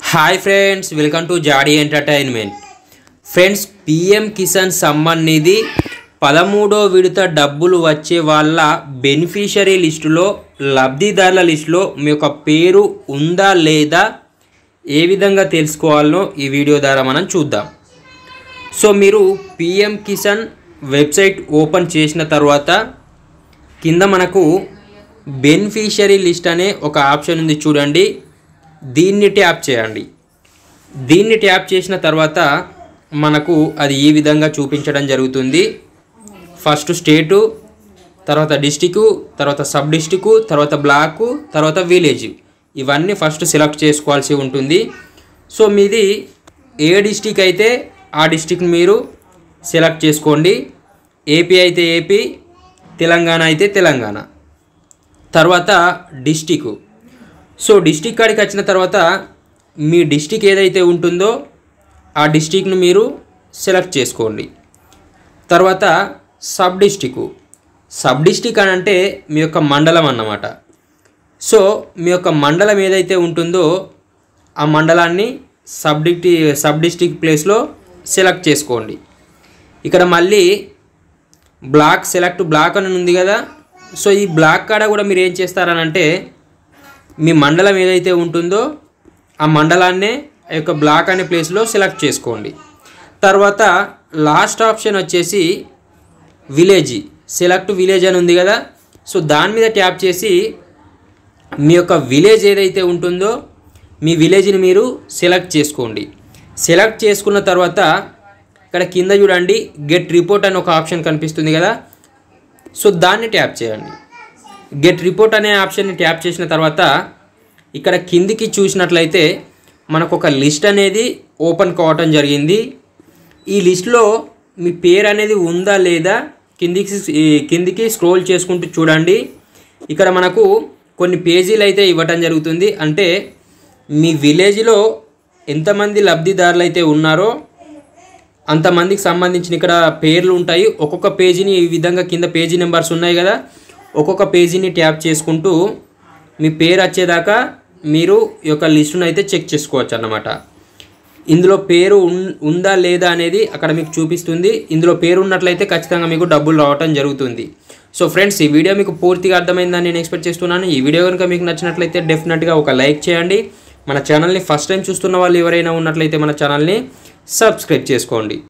hi friends welcome to Jaadi entertainment friends PM Kisan Samman Nidhi పదమూడో విడత డబ్బులు వచ్చే వాళ్ళ బెనిఫిషరీ లిస్టులో లబ్ధిదారుల లిస్టులో మీ యొక్క పేరు ఉందా లేదా ఏ విధంగా తెలుసుకోవాలనో ఈ వీడియో ద్వారా మనం చూద్దాం సో మీరు పిఎం కిసాన్ వెబ్సైట్ ఓపెన్ చేసిన తర్వాత కింద మనకు బెనిఫిషరీ లిస్ట్ అనే ఒక ఆప్షన్ ఉంది చూడండి దీన్ని ట్యాప్ చేయండి దీన్ని ట్యాప్ చేసిన తర్వాత మనకు అది ఈ విధంగా చూపించడం జరుగుతుంది ఫస్ట్ స్టేటు తర్వాత డిస్టిక్ తర్వాత సబ్ డిస్టిక్ తర్వాత బ్లాకు తర్వాత విలేజ్ ఇవన్నీ ఫస్ట్ సెలెక్ట్ చేసుకోవాల్సి ఉంటుంది సో మీది ఏ డిస్టిక్ అయితే ఆ డిస్టిక్ మీరు సెలెక్ట్ చేసుకోండి ఏపీ అయితే ఏపీ తెలంగాణ అయితే తెలంగాణ తర్వాత డిస్టిక్ సో డిస్టిక్ కాడికి వచ్చిన తర్వాత మీ డిస్టిక్ ఏదైతే ఉంటుందో ఆ డిస్టిక్ను మీరు సెలెక్ట్ చేసుకోండి తర్వాత సబ్ డిస్టిక్ సబ్ డిస్టిక్ అని అంటే మీ యొక్క మండలం అన్నమాట సో మీ యొక్క మండలం ఏదైతే ఉంటుందో ఆ మండలాన్ని సబ్ డిస్టి సబ్ డిస్టిక్ ప్లేస్లో సెలెక్ట్ చేసుకోండి ఇక్కడ మళ్ళీ బ్లాక్ సెలెక్ట్ బ్లాక్ అని ఉంది కదా సో ఈ బ్లాక్ కాడ కూడా మీరు ఏం చేస్తారనంటే మీ మండలం ఏదైతే ఉంటుందో ఆ మండలాన్నే ఆ యొక్క బ్లాక్ అనే ప్లేస్లో సెలెక్ట్ చేసుకోండి తర్వాత లాస్ట్ ఆప్షన్ వచ్చేసి విలేజ్ సెలెక్ట్ విలేజ్ అని ఉంది కదా సో దాని మీద ట్యాప్ చేసి మీ యొక్క విలేజ్ ఏదైతే ఉంటుందో మీ విలేజ్ని మీరు సెలెక్ట్ చేసుకోండి సెలెక్ట్ చేసుకున్న తర్వాత ఇక్కడ కింద చూడండి గెట్ రిపోర్ట్ అని ఒక ఆప్షన్ కనిపిస్తుంది కదా సో దాన్ని ట్యాప్ చేయండి గెట్ రిపోర్ట్ అనే ఆప్షన్ని ట్యాప్ చేసిన తర్వాత ఇక్కడ కిందికి చూసినట్లయితే మనకు ఒక లిస్ట్ అనేది ఓపెన్ కావటం జరిగింది ఈ లిస్ట్లో మీ పేరు అనేది ఉందా లేదా కిందికి ఈ కిందికి స్క్రోల్ చేసుకుంటూ చూడండి ఇక్కడ మనకు కొన్ని పేజీలు అయితే ఇవ్వటం జరుగుతుంది అంటే మీ విలేజ్లో ఎంతమంది లబ్ధిదారులు అయితే ఉన్నారో అంతమందికి సంబంధించిన ఇక్కడ పేర్లు ఉంటాయి ఒక్కొక్క పేజీని ఈ విధంగా కింద పేజీ నెంబర్స్ ఉన్నాయి కదా ఒక్కొక్క పేజీని ట్యాప్ చేసుకుంటూ మీ పేరు వచ్చేదాకా మీరు ఈ యొక్క లిస్టును అయితే చెక్ చేసుకోవచ్చు అన్నమాట ఇందులో పేరు ఉన్- ఉందా లేదా అనేది అక్కడ మీకు చూపిస్తుంది ఇందులో పేరు ఉన్నట్లయితే ఖచ్చితంగా మీకు డబ్బులు రావటం జరుగుతుంది సో ఫ్రెండ్స్ ఈ వీడియో మీకు పూర్తిగా అర్థమైందని నేను ఎక్స్పెక్ట్ చేస్తున్నాను ఈ వీడియో కనుక మీకు నచ్చినట్లయితే డెఫినెట్గా ఒక లైక్ చేయండి మన ఛానల్ని ఫస్ట్ టైం చూస్తున్న వాళ్ళు ఎవరైనా ఉన్నట్లయితే మన ఛానల్ని సబ్స్క్రైబ్ చేసుకోండి